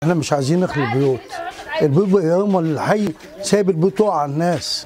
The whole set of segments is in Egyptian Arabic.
احنا مش عايزين نخلي البيوت البيوت بقى هم الحي سايب البيوت تقع على الناس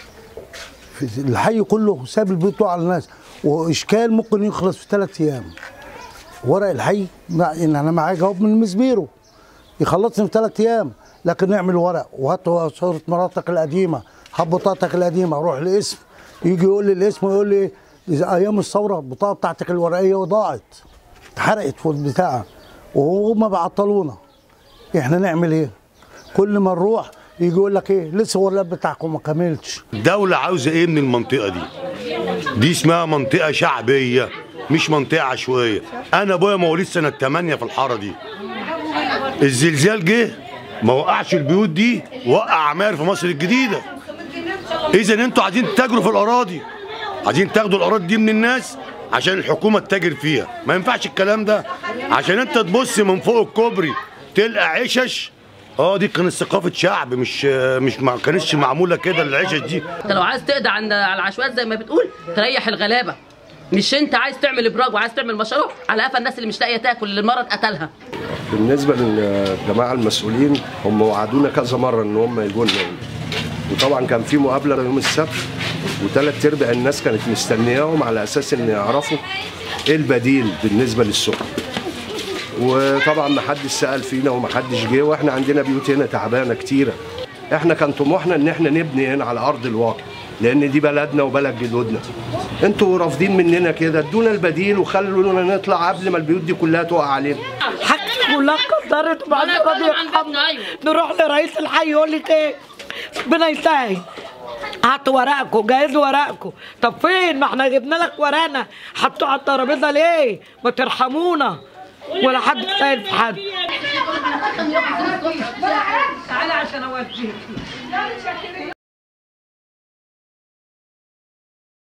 في الحي كله سايب البيوت تقع على الناس واشكال ممكن يخلص في ثلاث ايام ورق الحي مع ان انا معايا جواب من المسبيرو يخلصني في ثلاث ايام لكن نعمل ورق وهات صوره مراتك القديمه هات بطاقتك القديمه روح الاسم يجي يقول لي الاسم ويقول لي إذا ايام الثوره البطاقه بتاعتك الورقيه وضاعت اتحرقت في البتاع وهم بعطلونا احنا نعمل ايه؟ كل ما نروح يجي يقول لك ايه لسه الورق بتاعكم ما كملتش الدولة عاوزة ايه من المنطقة دي؟ دي اسمها منطقة شعبية مش منطقة عشوائية أنا أبويا مواليد سنة 8 في الحارة دي الزلزال جه ما وقعش البيوت دي وقع عماير في مصر الجديدة إذا أنتوا عايزين تتاجروا في الأراضي عايزين تاخدوا الأراضي دي من الناس عشان الحكومة تتاجر فيها ما ينفعش الكلام ده عشان أنت تبص من فوق الكوبري تلقى عشش اه دي كانت ثقافة شعب مش مش ما كانتش معمولة كده العشش دي انت لو عايز تقضي عن على العشوائيات زي ما بتقول تريح الغلابه مش انت عايز تعمل ابراج وعايز تعمل مشروع على قفا الناس اللي مش لاقيه تاكل اللي المرض قتلها بالنسبه للجماعه المسؤولين هم وعدونا كذا مره ان هم يجوا لنا وطبعا كان في مقابله يوم السبت وثلاث ارباع الناس كانت مستنياهم على اساس ان يعرفوا ايه البديل بالنسبه للسكن وطبعا ما حدش سال فينا وما حدش جه واحنا عندنا بيوت هنا تعبانه كتيره احنا كان طموحنا ان احنا نبني هنا على ارض الواقع لان دي بلدنا وبلد جدودنا انتوا رافضين مننا كده ادونا البديل وخلونا نطلع قبل ما البيوت دي كلها تقع علينا حاجتي كلها اتكسرت وبعد قاضي يرحمنا نروح لرئيس الحي يقول لك ايه ربنا يسهل هاتوا ورقكم جهزوا ورقكم طب فين ما احنا جبنا لك ورقنا حطوه على الترابيزه ليه ما ترحمونا ولا حد سائل في حد تعالى عشان اوديك